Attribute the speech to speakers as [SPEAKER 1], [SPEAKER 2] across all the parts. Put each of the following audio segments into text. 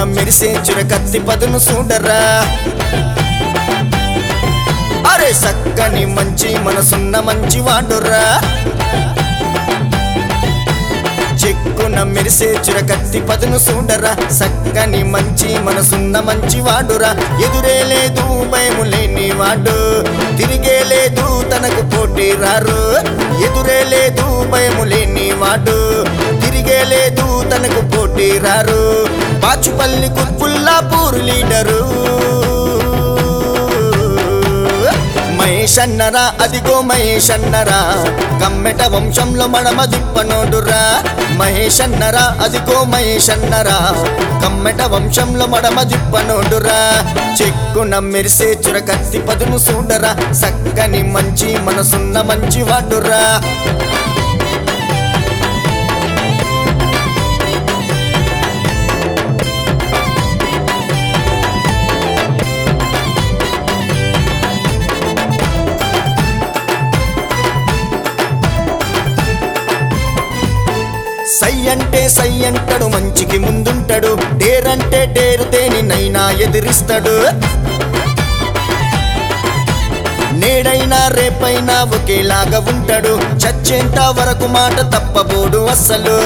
[SPEAKER 1] మెరిసే చురకత్తి పదును చూడరా అరే సక్కని మంచి మనసున్న మంచి వాడురా చెక్కున మెరిసే చురకత్తి పదును చూడరా సక్కని మంచి మనసున్న మంచి వాడురా ఎదురే లేదు భయము లేని వాడు తిరిగే లేదు తనకు పోటీ రారు ఎదురే లేదు భయము లేని వాడు తిరిగే లేదు తనకు పోటీ రారు బాచుపల్లి కుత్పుల్లాపూర్ లీడరు మహేష్ అన్నరా అదిగో మహేష్ అన్నరా కమ్మెట వంశంలో మడమ దిప్పనోడురా మహేష్ అన్నరా అదిగో మహేష్ అన్నరా కమ్మెట వంశంలో మడమ దిప్పనోడురా చెక్కున మెరిసే చురకత్తి పదును చూడరా సక్కని మంచి మనసున్న మంచి వాడురా సై అంటే సై అంటాడు మంచికి ముందుంటాడు డేరంటే డేరు దేనినైనా ఎదిరిస్తాడు నేడైనా రేపైనా ఒకేలాగా ఉంటాడు చచ్చేంత వరకు మాట తప్పబోడు అస్సలు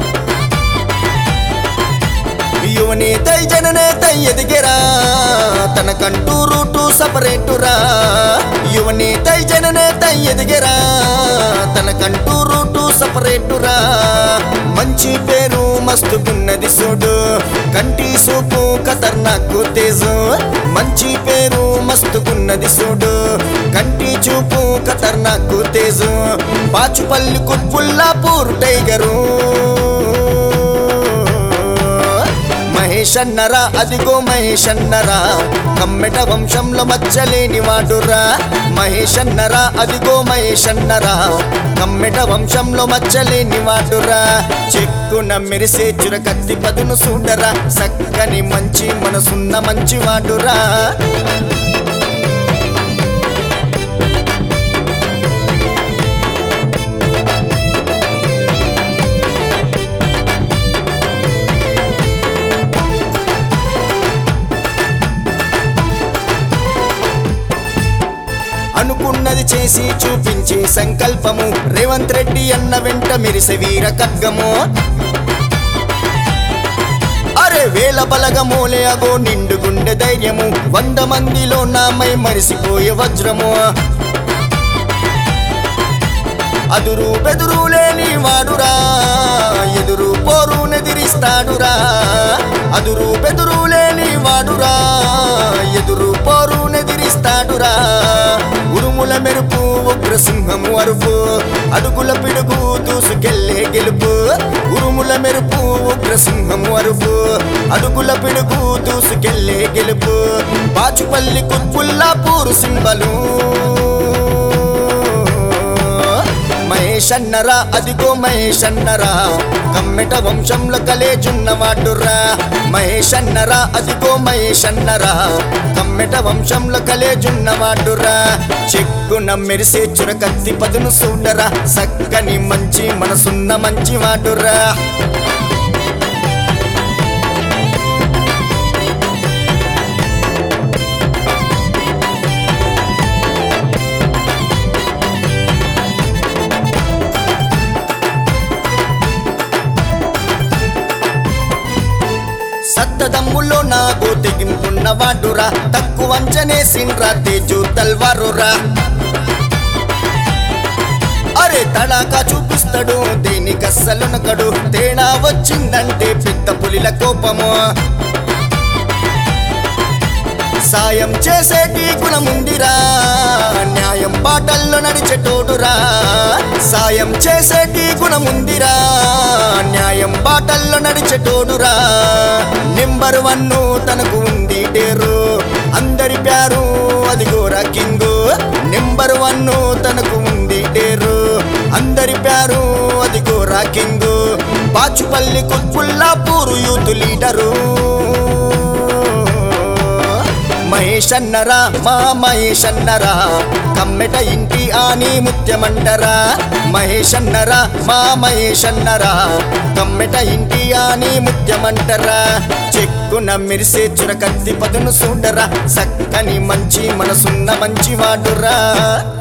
[SPEAKER 1] యువనేత జననేత ఎదిగెరా తనకంటూ రూటు సపరేటురా యువనేత జననేత ఎదిగెరా తనకంటూ రూటు సపరేటురా మంచి పేరు మస్తుకున్నది చూడు కంటి సూపు ఖతర్నాకు తేజు మంచి పేరు మస్తుకున్నది చూడు కంటి చూపు ఖతర్నాకు తేజు పాచుపల్లి కుత్పుల్లాపూర్ టైగరు మహేష్ అన్నరా అదిగో మహేష్ అన్నరా కమ్మెట వంశంలో మచ్చలేని వాడురా మహేష్ అన్నరా అదిగో మహేష్ అన్నరా కమ్మెట వంశంలో మచ్చలేని వాడురా చెక్కున మెరిసే చురకత్తి పదును చూడరా సక్కని మంచి మనసున్న మంచి వాడురా అనుకున్నది చేసి చూపించే సంకల్పము రేవంత్ రెడ్డి అన్న వెంట మెరిసే వీర ఖడ్గము అరే వేల బలగమూలే అగో నిండు గుండె ధైర్యము వంద మందిలో నామై మరిసిపోయే వజ్రము అదురు బెదురు లేని వాడురా ఎదురు పోరు నెదిరిస్తాడురా అదురు బెదురు లేని వాడురా ఎదురు పోరు నెదిరిస్తాడురా ఉరుముల మెరుపు ఉగ్ర సింహము అరుపు అడుగుల పిడుగు దూసుకెళ్ళే గెలుపు ఉరుముల మెరుపు ఉగ్ర సింహము అరుపు అడుగుల పిడుగు దూసుకెళ్ళే గెలుపు బాచుపల్లి కుత్పుల్లాపూరు సింబలు మహేష్ అన్నరా అదిగో మహేష్ అన్నరా కమ్మెట వంశంలో కలేజున్న వాడురా మహేష్ అన్నరా అదిగో మహేష్ అన్నరా కమ్మెట వంశంలో కలేజున్న వాడురా చెక్కున మెరిసే చురకత్తి పదును చూడరా సక్కని మంచి మనసున్న మంచి వాడురా సత్తదమ్ములో నాగో తెగింపున్న వాడురా తక్కువ అంచనే సిండ్రా తేజు తల్వారురా అరే తడాకా చూపిస్తాడు దేనికి అస్సలునకడు తేడా వచ్చిందంటే పెద్ద పులిల కోపము సాయం చేసేటి గుణముందిరా న్యాయం బాటల్లో నడిచేటోడురా సాయం చేసేటి గుణముందిరా న్యాయం బాటల్లో నడిచేటోడురా నెంబర్ వన్ తనకు ఉంది డేరు అందరి ప్యారు అదిగోరా కింగు నెంబర్ వన్ తనకు ఉంది డేరు అందరి ప్యారు అదిగోరా king Bachupally Quthbullapur youth leader Mahesh Mahesh అన్నరా మా మహేష్ అన్నరా కమ్మెట ఇంటి ఆని ముత్యమంటరా మహేష్ అన్నరా మా మహేష్ అన్నరా కమ్మెట ఇంటి ఆని ముత్యమంటరా చెక్కున మెరిసే చురకత్తి పదును చూడరా సక్కని మంచి మనసున్న మంచి వాడురా